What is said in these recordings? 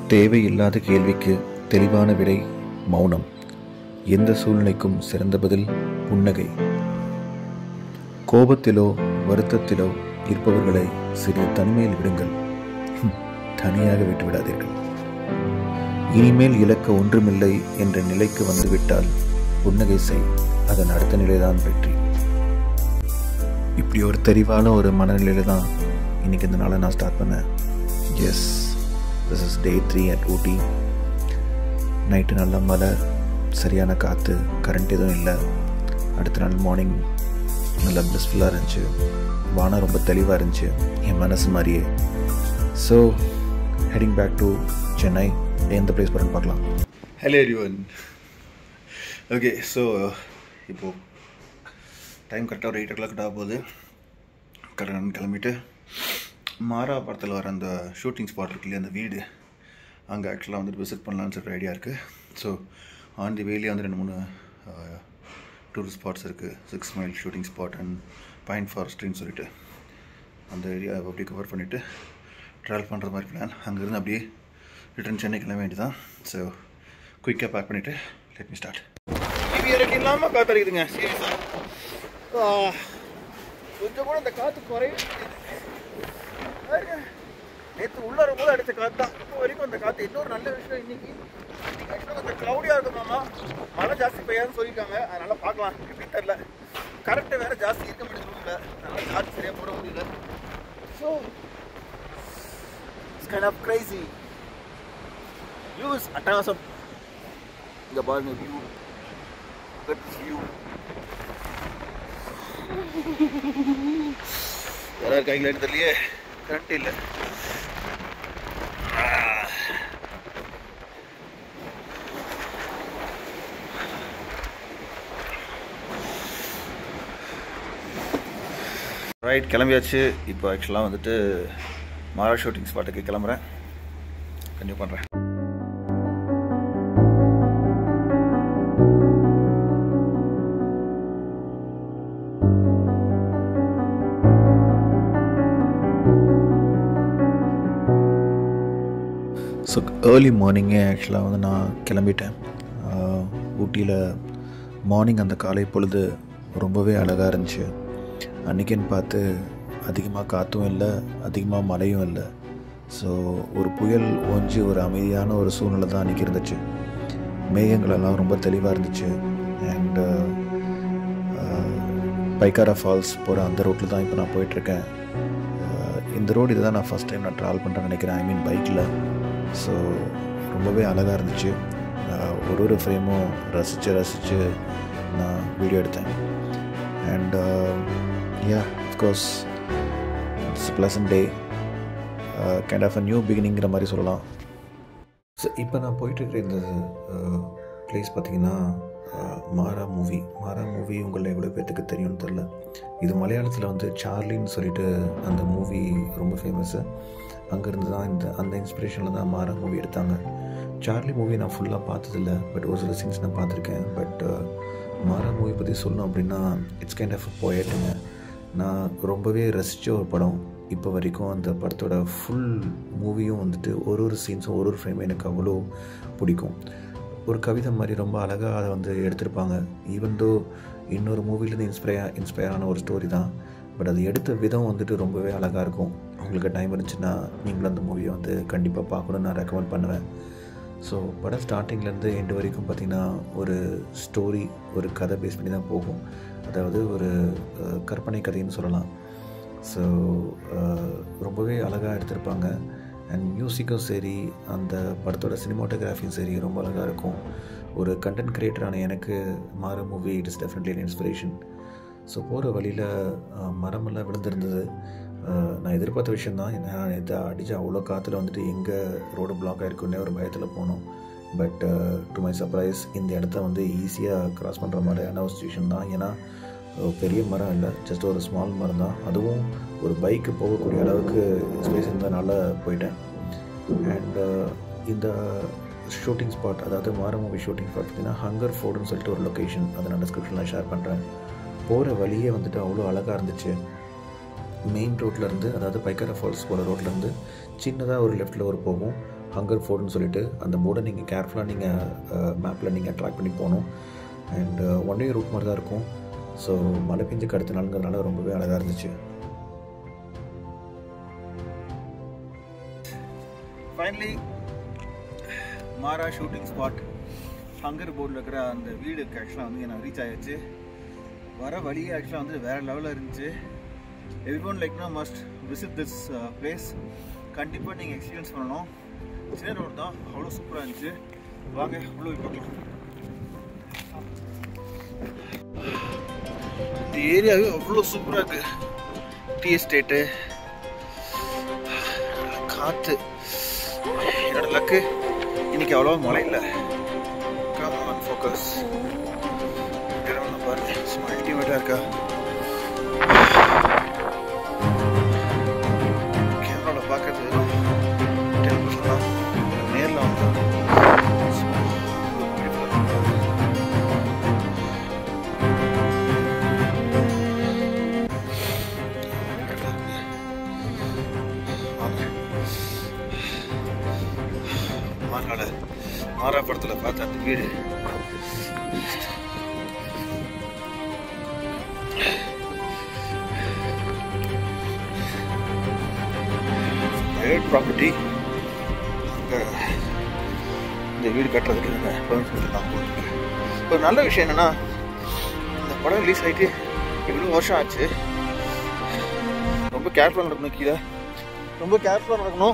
தேவையில்லாத கேள்விக்கு தெளிவான விடை மௌனம் எந்த சூழ்நிலைக்கும் சிறந்த பதில் புன்னகை கோபத்திலோ வருத்தத்திலோ இருப்பவர்களை சிறிது தனிமையில் விடுங்கள் ஹம், தனியாக விட்டு விடாதீர்கள் இனிமேல் இழக்க ஒன்றுமில்லை என்ற நிலைக்கு வந்துவிட்டால் புன்னகை செய் அதன் அடுத்த நிலைதான் வெற்றி இப்படி ஒரு தெளிவான ஒரு மனநிலையில தான் இன்னைக்கு இந்த நாளை நான் ஸ்டார்ட் பண்ணேன் yes this is day three at Ooty night நல்ல மழை சரியான காற்று கரண்ட் எதுவும் இல்லை அடுத்த நாள் மார்னிங் நல்லா பிளிஸ்ஃபுல்லாக இருந்துச்சு வானம் ரொம்ப தெளிவாக இருந்துச்சு என் மனசு மாதிரியே so heading back to Chennai எந்த பிளேஸ் போகிறேன்னு பார்க்கலாம் ஹலோ எரிவன் ஓகே ஸோ இப்போது டைம் கரெக்டாக ஒரு எயிட் ஓ கிளாக் ஆக போகுது கடற்கரை கிளம்பிட்டு மாறா படத்தில் வர அந்த ஷூட்டிங் ஸ்பாட் இருக்கு இல்லையா அந்த வீடு அங்கே ஆக்சுவலாக வந்துட்டு விசிட் பண்ணலான்னு சொல்லிட்டு ஐடியா இருக்குது ஸோ ஆன் தி வேலி வந்து ரெண்டு மூணு டூரிஸ்ட் ஸ்பாட்ஸ் இருக்குது six mile shooting spot and pine ஃபாரஸ்ட்ரின்னு சொல்லிட்டு அந்த ஏரியா அப்படியே கவர் பண்ணிவிட்டு ட்ராவல் பண்ணுற மாதிரி பிளான் அங்கேருந்து அப்படியே ரிட்டர்ன் சென்னை கிளம்ப வேண்டியதான் ஸோ குயிக்காக பேக் பண்ணிவிட்டு லெட் மீ ஸ்டார்ட் டிவி இறக்கி இல்லாமல் காற்று அடிக்குதுங்க சீரியஸாக கொஞ்சம் கூட இந்த காற்று குறைய நேற்று உள்ள வரும்போது அடித்த காற்று தான் இப்போ வரைக்கும் அந்த காற்று இன்னொரு நல்ல விஷயம் இன்னைக்கு இன்னைக்கு ஆக்சுவலாக கொஞ்சம் க்ளவுடியாக இருக்குமாமா மழை ஜாஸ்தி பெய்யாதுன்னு சொல்லியிருக்காங்க அதனால பார்க்கலாம் எப்படின்னு தெரில கரண்ட்டு வேற ஜாஸ்தி இருக்க முடியும் ரூமில் அதனால சார்ஜ் சரியாக போட முடியல so it's kind of crazy views அட்டகாசம் இங்கே பாருங்க வியூ குட் வியூ யாரா இருக்காங்களேன்னு தெரியலையே கரண்ட் இல்லை ரைட் கிளம்பியாச்சு இப்போ ஆக்சுவலாக வந்துட்டு மாரா ஷூட்டிங் ஸ்பாட்டுக்கு கிளம்புறேன் கன்டினியூ பண்ணுறேன் ஸோ ஏர்லி மார்னிங்கே ஆக்சுவலாக வந்து நான் கிளம்பிட்டேன் ஆஹ், ஊட்டியில் மார்னிங் அந்த காலை பொழுது ரொம்பவே அழகாக இருந்துச்சு அன்றைக்கின்னு பார்த்து அதிகமாக காற்றும் இல்லை அதிகமாக மழையும் இல்லை ஸோ ஒரு புயல் ஓஞ்சி ஒரு அமைதியான ஒரு சூழ்நிலை தான் அன்றைக்கி இருந்துச்சு மேகங்கள் எல்லாம் ரொம்ப தெளிவாக இருந்துச்சு அண்டு பைக்காரா ஃபால்ஸ் போகிற அந்த ரோட்டில் தான் இப்போ நான் போயிட்டுருக்கேன் அஹ் இந்த ரோடு இதுதான் நான் ஃபஸ்ட் டைம் நான் ட்ராவல் பண்ணுறேன்னு நினைக்கிறேன் ஐ மீன் பைக்கில் ஸோ ரொம்பவே அழகாக இருந்துச்சு அஹ் ஒரு ஒரு ஃப்ரேமும் ரசித்து ரசித்து நான் வீடியோ எடுத்தேன் and yeah of course it's pleasant day kind of a new பிகினிங்கிற மாதிரி சொல்லலாம் ஸோ இப்போ நான் போயிட்டுருக்கிற இந்த ப்ளேஸ் பார்த்தீங்கன்னா அஹ், மாறா மூவி மாறா மூவி உங்களில் எவ்வளோ பேர்த்துக்கு தெரியும்னு தெரில இது மலையாளத்தில் வந்து சார்லின்னு சொல்லிட்டு அந்த மூவி ரொம்ப ஃபேமஸ்ஸு அங்கேருந்து தான் இந்த அந்த இன்ஸ்பிரேஷனில் தான் மாறா மூவி எடுத்தாங்க சார்லி மூவி நான் ஃபுல்லாக பார்த்ததில்ல பட் ஒரு சில சீன்ஸ் நான் பார்த்துருக்கேன் பட் மாறா மூவி பற்றி சொல்லணும் அப்படின்னா இட்ஸ் கைண்ட் ஆஃப் போயட்டுங்க நான் ரொம்பவே ரசித்த ஒரு படம் இப்போ வரைக்கும் அந்த படத்தோட ஃபுல் மூவியும் வந்துட்டு ஒரு ஒரு சீன்ஸும் ஒரு ஒரு ஃப்ரேமும் எனக்கு அவ்வளோ பிடிக்கும் ஒரு கவிதை மாதிரி ரொம்ப அழகாக அதை வந்து எடுத்திருப்பாங்க ஈவன் தோ இன்னொரு மூவிலேருந்து இன்ஸ்பயர் இன்ஸ்பயர் ஆன ஒரு ஸ்டோரி தான் பட் அது எடுத்த விதம் வந்துட்டு ரொம்பவே அழகாக இருக்கும் உங்களுக்கு டைம் இருந்துச்சுன்னா நீங்களும் அந்த மூவியை வந்து கண்டிப்பாக பார்க்கணும்னு நான் ரெக்கமெண்ட் பண்ணுவேன் ஸோ படம் ஸ்டார்டிங்லேருந்து எண்டு வரைக்கும் பார்த்திங்கன்னா ஒரு ஸ்டோரி ஒரு கதை பேஸ் பண்ணி தான் போகும் அதாவது ஒரு அஹ், கற்பனை கதைன்னு சொல்லலாம் ஸோ ரொம்பவே அழகாக எடுத்திருப்பாங்க அண்ட் மியூசிக்கும் சரி அந்த படத்தோட சினிமாட்டோகிராஃபியும் சரி ரொம்ப அழகாக இருக்கும் ஒரு கண்டென்ட் கிரியேட்டரான எனக்கு Maara movie it is definitely an inspiration so போகிற வழியில் மரமெல்லாம் விழுந்திருந்தது அஹ், நான் எதிர்பார்த்த விஷயந்தான் நான் இதை அடித்து அவ்வளோ காற்றுல வந்துட்டு எங்கே ரோடு பிளாக் ஆகிருக்குன்னே ஒரு பயத்தில் போனோம் பட் டு மை சர்ப்ரைஸ் இந்த இடத்த வந்து ஈஸியாக கிராஸ் பண்ணுற மாதிரியான ஒரு சுச்சுவேஷன் தான் ஏன்னா அஹ், பெரிய மரம் இல்லை ஜஸ்ட் ஒரு ஸ்மால் மரம் தான் அதுவும் ஒரு பைக்கு போகக்கூடிய அளவுக்கு ஸ்பேஸ் இருந்ததுனால போயிட்டேன் அண்ட் இந்த ஷூட்டிங் ஸ்பாட் அதாவது மார மூவி ஷூட்டிங் ஸ்பாட் பார்த்தீங்கன்னா ஹங்கர் ஃபோர்டுன்னு சொல்லிட்டு ஒரு லொக்கேஷன் அதை நான் டிஸ்கிரிப்ஷனில் ஷேர் பண்ணுறேன் போகிற வழியே வந்துட்டு அவ்வளோ அழகாக இருந்துச்சு மெயின் ரோட்லேருந்து அதாவது பைக்கர ஃபால்ஸ் போகிற ரோட்லேருந்து சின்னதாக ஒரு லெஃப்ட்டில் ஒரு போகும் ஹங்கர் ஃபோர்டுன்னு சொல்லிட்டு அந்த போர்டை நீங்கள் கேர்ஃபுல்லாக நீங்கள் மேப்பில் நீங்கள் ட்ராக் பண்ணி போகணும் அண்ட் ஒன் டே ரூட் மாதிரி தான் இருக்கும் ஸோ மழை பெஞ்சுக்கு அடுத்த நாளுங்கிறதுனால ரொம்பவே அழகாக இருந்துச்சு ஃபைனலி மாரா ஷூட்டிங் ஸ்பாட் ஹங்கர் போர்டில் இருக்கிற அந்த வீடுக்கு ஆக்சுவலாக வந்து நான் ரீச் ஆயாச்சு வர வழியே ஆக்சுவலாக வந்து வேறு லெவலில் இருந்துச்சு everyone like no must visit this place கண்டிப்பாக நீங்கள் எக்ஸ்பீரியன்ஸ் பண்ணணும் சின்ன ரோடு தான் அவ்வளோ சூப்பராக இருந்துச்சு வாங்க உள்ள போய் பார்க்கலாம் இந்த ஏரியாவே அவ்வளோ சூப்பராக இருக்கு டீ எஸ்டேட்டு காற்று என்னோட லக்கு இன்னைக்கு அவ்வளோ மழை இல்லை கமான் ஃபோக்கஸ் பாருங்க சும்மா அல்டிமேட்டாக இருக்கா கேமராவில் பார்க்கறது டென் பர்சன்ட் தான் நேரில் வந்து மாறால மாறா படத்தில் பார்த்த அந்த வீடு ப்ராப்பர்ட்டி இந்த வீடு கட்டுறதுக்கு நாங்கள் பெர்மிஷன் தான் போட்டுருக்கேன் ஒரு நல்ல விஷயம் என்னென்னா இந்த படம் ரிலீஸ் ஆகிட்டு இவ்வளோ வருஷம் ஆச்சு ரொம்ப கேர்ஃபுல்லாக நடக்கணும் கீழே ரொம்ப கேர்ஃபுல்லாக நடக்கணும்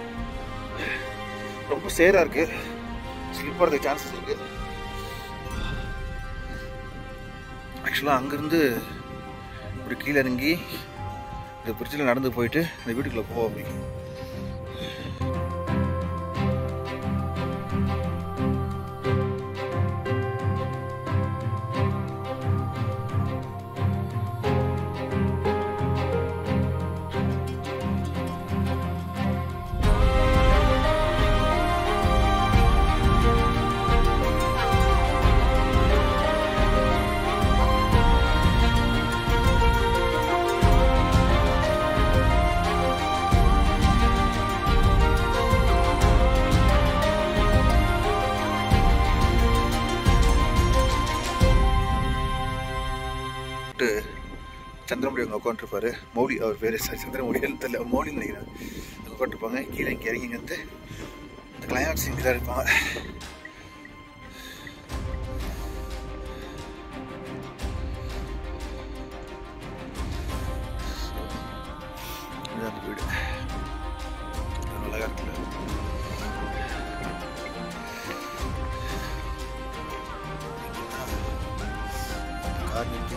ரொம்ப சேராக இருக்கு ஸ்லிப் ஆகிறதுக்கு சான்சஸ் இருக்கு ஆக்சுவலாக அங்கேருந்து இப்படி கீழே இறங்கி இந்த பிரிட்ஜில் நடந்து போயிட்டு இந்த வீட்டுக்குள்ளே போவோம் அப்படி விட்டு சந்திரமுடி அங்கே உட்காந்துருப்பாரு மௌலி அவர் பேர் சாரி சந்திரமுடி தெரியல மௌலின்னு நினைக்கிறேன் அங்கே உட்காந்துருப்பாங்க கீழே இங்கே இறங்கி வந்து இந்த கிளைமேக்ஸ் இங்கே தான் இருப்பாங்க இதுதான் அந்த வீடு அழகாக இருக்குல்ல கார் நிறுத்தி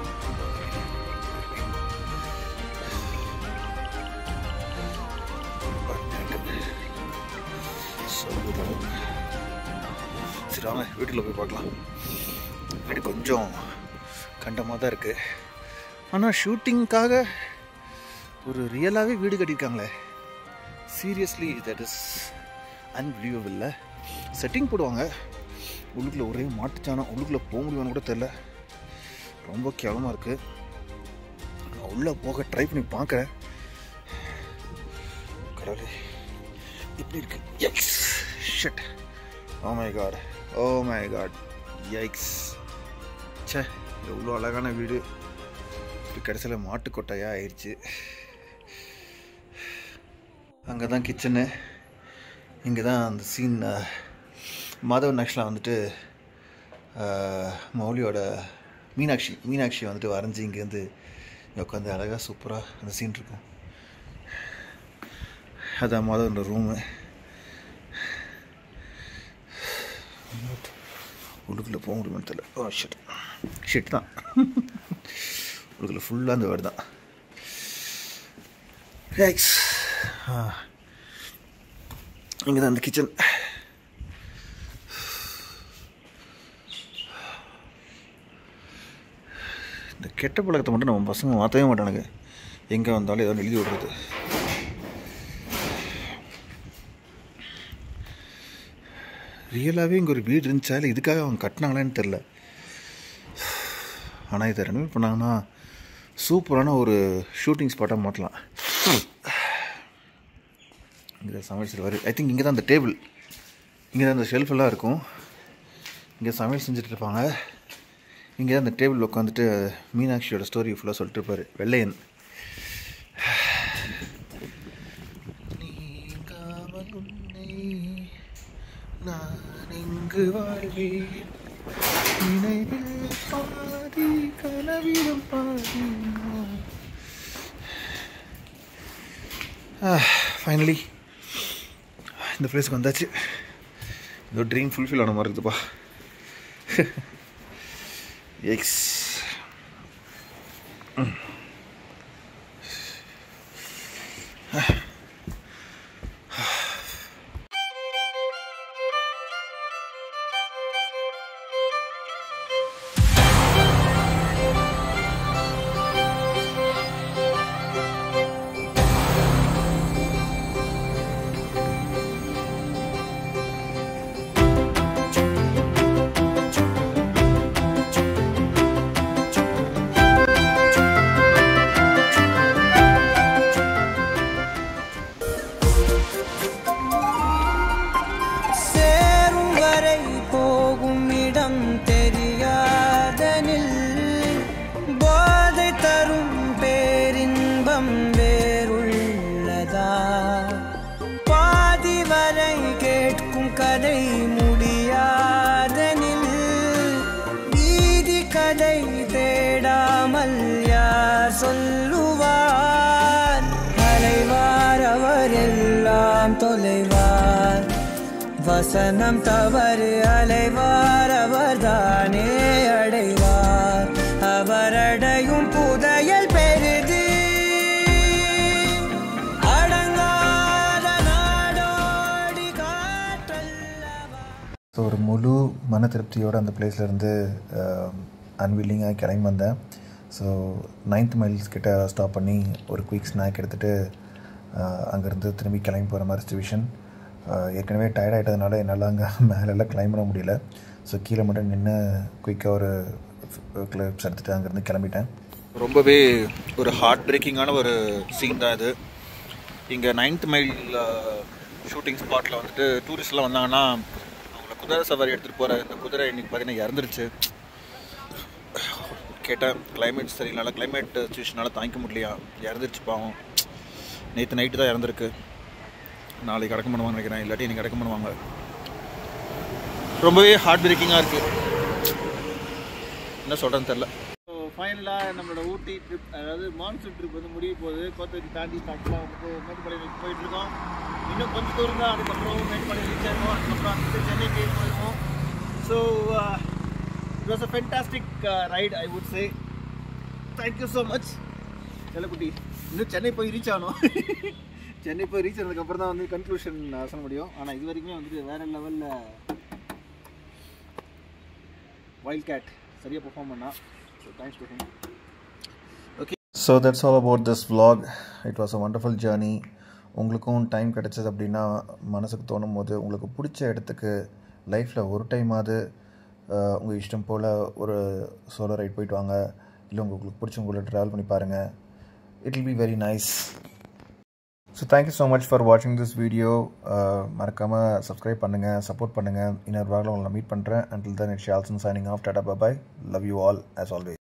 சரி வாங்க வீட்டில் போய் பார்க்கலாம் வீடு கொஞ்சம் கண்டமாக தான் இருக்குது ஆனால் ஷூட்டிங்க்காக ஒரு ரியலாகவே வீடு கட்டியிருக்காங்களே seriously that is unbelievable setting போடுவாங்க உள்ளுக்குள்ளே ஒரே மாட்டுச்சானம் உள்ளுக்குள்ளே போக முடியுமான்னு கூட தெரில ரொம்ப கேவலமாக இருக்குது நான் உள்ளே போக ட்ரை பண்ணி பார்க்குறேன் கடவுளே எப்படி இருக்கு எக்ஸ் ஷட் oh my god oh my god yikes ச்சே எவ்வளோ அழகான வீடு இப்படி கடைசியில் மாட்டு கொட்டையாக ஆயிடுச்சு அங்கே தான் கிச்சனு இங்கே தான் அந்த சீன் மாதவன் ஆக்சுவலாக வந்துட்டு அஹ், மௌலியோட மீனாட்சி மீனாட்சி வந்துட்டு வரைஞ்சி இங்கேருந்து உட்காந்து அழகாக சூப்பராக அந்த சீன் இருக்கும் அதான் மாதவனோட ரூமு உள்ளுக்குள்ளே போக முடியுமான்னு தெரியல ஓ ஷிட் ஷிட் தான் உள்ளுக்குள்ளே ஃபுல்லாக அந்த வேர்டு தான் ரைட்ஸ் இங்கே தான் அந்த கிச்சன் இந்த கெட்ட பழக்கத்தை மட்டும் நம்ம பசங்க மாற்றவே மாட்டானுங்க எங்கே வந்தாலும் ஏதோ எழுதி விடுறது ரியலாகவே இங்கே ஒரு வீடு இருந்துச்சா இல்லை இதுக்காக அவங்க கட்டினாங்களான்னு தெரில ஆனால் இதை ரெனோவேட் பண்ணாங்கன்னா சூப்பரான ஒரு ஷூட்டிங் ஸ்பாட்டாக மாற்றலாம் இங்கே சமையல் செய்வார் ஐ திங்க் இங்கே தான் அந்த டேபிள் இங்கே தான் அந்த ஷெல்ஃப் எல்லாம் இருக்கும் இங்கே சமையல் செஞ்சுட்டு இருப்பாங்க இங்கே தான் அந்த டேபிள் உட்காந்துட்டு மீனாட்சியோட ஸ்டோரி ஃபுல்லாக சொல்லிட்டு இருப்பார் வெள்ளையன் நீங்காமல் உன்னை நான் இங்கு வாழ்வேன் நினைவில் பாதி கனவிலும் பாதி ஃபைனலி இந்த பிளேஸ்க்கு வந்தாச்சு இந்த ட்ரீம் ஃபுல்ஃபில் ஆன மாதிரி இருக்குதுப்பா எக்ஸ் சேரும் வரை போகும் இடம் தெரியாதனில் போதை தரும் பேரின்பம் வேறுள்ளதா பாதி வரை கேட்கும் கதை முடியாதனில் வீதி கதை தேடாமல் யார் சொல்லுவார் அலைவார் அவர் எல்லாம் தொலைவார் வசனம் தவறு அலைவார் அவர்தானே அடைவார் அவர் அடையும் புதையல் பெரிது அடங்காத நாடோடி காற்றல்லவா ஸோ ஒரு முழு மன திருப்தியோடு அந்த பிளேஸ்லேருந்து அன்வில்லிங்காக கிளம்பி வந்தேன் ஸோ நைன்த் மைல்ஸ் கிட்ட ஸ்டாப் பண்ணி ஒரு குயிக் ஸ்நாக் எடுத்துகிட்டு அங்கேருந்து திரும்பி கிளம்பி போகிற மாதிரி சுச்சுவேஷன் ஏற்கனவே டயர்ட் ஆகிட்டதுனால என்னால் அங்கே மேலெல்லாம் கிளைம் பண்ண முடியல ஸோ கீழே மட்டும் நின்று குயிக்காக ஒரு கிளிப்ஸ் எடுத்துகிட்டு அங்கேருந்து கிளம்பிட்டேன் ரொம்பவே ஒரு ஹார்ட் பிரேக்கிங்கான ஒரு சீன் தான் இது இங்கே நைன்த் மைல் ஷூட்டிங் ஸ்பாட்டில் வந்துட்டு டூரிஸ்ட்லாம் வந்தாங்கன்னா அவங்கள குதிரை சவாரி எடுத்துகிட்டு போகிற இந்த குதிரை இன்னைக்கு பார்த்தீங்கன்னா இறந்துருச்சு கேட்டேன் கிளைமேட் சரியில்லை கிளைமேட் சுச்சுவேஷனால் தாங்கிக்க முடியலையா இறந்துருச்சு பாவம் நேற்று நைட்டு தான் இறந்துருக்கு நாளைக்கு அடக்கம் பண்ணுவாங்க நினைக்கிறேன் இல்லாட்டி இன்னைக்கு அடக்கம் பண்ணுவாங்க ரொம்பவே ஹார்ட் பிரேக்கிங்காக இருக்குது என்ன சொல்கிறேன்னு தெரில ஸோ ஃபைனலாக நம்மளோட ஊட்டி ட்ரிப் அதாவது மான்சூன் ட்ரிப் வந்து முடிய போகுது கோத்தகிரி தாண்டி ஆக்சுவலாக வந்துட்டு மேட்டுப்பாளையம் போயிட்டு இருக்கோம் இன்னும் கொஞ்சம் தூரம் தான் அதுக்கப்புறம் மேட்டுப்பாளையம் ரீச் ஆயிருவோம் அதுக்கப்புறம் அங்கிட்டு சென்னைக்கு போயிடுவோம் so it was a fantastic ride I would say thank you so much செல்லக்குட்டி இன்னும் சென்னை போய் ரீச் ஆகணும் சென்னை போய் ரீச் ஆனதுக்கப்புறம் தான் வந்து கன்க்ளூஷன் சொல்ல முடியும் ஆனால் இது வரைக்குமே வந்துட்டு வேறு லெவலில் வைல்ட் கேட் சரியாக பெர்ஃபார்ம் பண்ணா so thanks to him so that's all about this vlog it was a wonderful journey உங்களுக்கும் டைம் கிடச்சது அப்படின்னா மனசுக்கு தோணும் போது உங்களுக்கு பிடிச்ச இடத்துக்கு லைஃப்பில் ஒரு டைமாவது உங்கள் இஷ்டம் போல் ஒரு சோலோ ரைட் போயிட்டு வாங்க இல்லை உங்களுக்கு பிடிச்சவங்கள ட்ராவல் பண்ணி பாருங்கள் it will be very nice so thank you so much for வாட்சிங் திஸ் வீடியோ மறக்காமல் சப்ஸ்கிரைப் பண்ணுங்கள் சப்போர்ட் பண்ணுங்கள் இன்னொரு வாரம் உங்களை மீட் பண்ணுறேன் அண்டில் தன் இட் ஷால்சன் signing off tata bye love you all as always